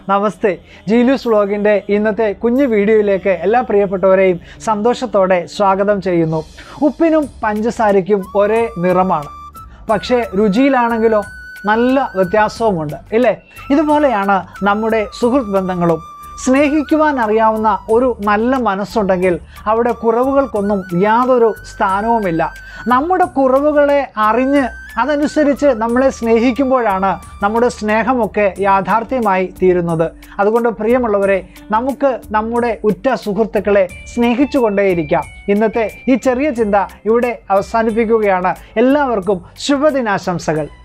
നമസ്തേ ജീലൂസ് വ്ളോഗിൻ്റെ ഇന്നത്തെ കുഞ്ഞു വീഡിയോയിലേക്ക് എല്ലാ പ്രിയപ്പെട്ടവരെയും സന്തോഷത്തോടെ സ്വാഗതം ചെയ്യുന്നു ഉപ്പിനും പഞ്ചസാരയ്ക്കും ഒരേ നിറമാണ് പക്ഷേ രുചിയിലാണെങ്കിലോ നല്ല വ്യത്യാസവുമുണ്ട് ഇല്ലേ ഇതുപോലെയാണ് നമ്മുടെ സുഹൃത്ത് ബന്ധങ്ങളും സ്നേഹിക്കുവാൻ അറിയാവുന്ന ഒരു നല്ല മനസ്സുണ്ടെങ്കിൽ അവിടെ കുറവുകൾക്കൊന്നും യാതൊരു സ്ഥാനവുമില്ല നമ്മുടെ കുറവുകളെ അറിഞ്ഞ് അതനുസരിച്ച് നമ്മളെ സ്നേഹിക്കുമ്പോഴാണ് നമ്മുടെ സ്നേഹമൊക്കെ യാഥാർത്ഥ്യമായി തീരുന്നത് അതുകൊണ്ട് പ്രിയമുള്ളവരെ നമുക്ക് നമ്മുടെ ഉറ്റ സുഹൃത്തുക്കളെ സ്നേഹിച്ചുകൊണ്ടേയിരിക്കാം ഇന്നത്തെ ഈ ചെറിയ ചിന്ത ഇവിടെ അവസാനിപ്പിക്കുകയാണ് എല്ലാവർക്കും ശുഭദിനാശംസകൾ